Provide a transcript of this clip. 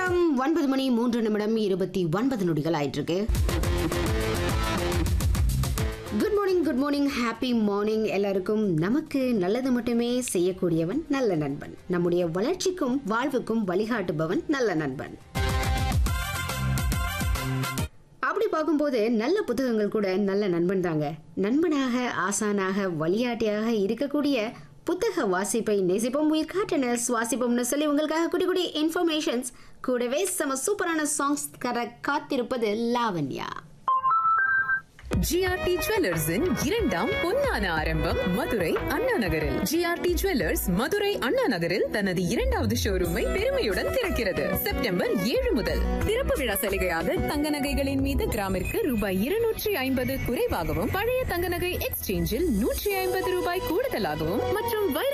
நேரம் ஒன்பது மணி மூன்று நிமிடம் இருபத்தி ஒன்பது நொடிகள் ஆயிட்டிருக்கு good morning good morning happy morning எல்லாருக்கும் நமக்கு நல்லது மட்டுமே செய்யக்கூடியவன் நல்ல நண்பன் நம்முடைய வளர்ச்சிக்கும் வாழ்வுக்கும் வழிகாட்டுபவன் நல்ல நண்பன் அப்படி பார்க்கும்போது நல்ல புத்தகங்கள் கூட நல்ல நண்பன் தாங்க நண்பனாக ஆசானாக வழிகாட்டியாக இருக்கக்கூடிய புத்தக வாசிப்பை நேசிப்போம் உயிர் காட்டன சுவாசிப்போம்னு சொல்லி உங்களுக்காக குடி குடி இன்ஃபர்மேஷன்ஸ் கூடவே செம சூப்பரான சாங்ஸ் கர காத்திருப்பது லாவண்யா ஜிஆர்டி ஜுவல்லர்ஸின் இரண்டாம் பொன்னான ஆரம்பம் மதுரை அண்ணா நகரில் ஜிஆர்டி ஜுவல்லர்ஸ் மதுரை அண்ணா நகரில் தனது இரண்டாவது ஷோரூமை பெருமையுடன் திறக்கிறது செப்டம்பர் ஏழு முதல் திறப்பு விழா சலுகையாக தங்க நகைகளின் மீது கிராமிற்கு ரூபாய் இருநூற்றி ஐம்பது குறைவாகவும் பழைய தங்க நகை எக்ஸ்சேஞ்சில் நூற்றி ஐம்பது ரூபாய் கூடுதலாகவும் மற்றும் வைர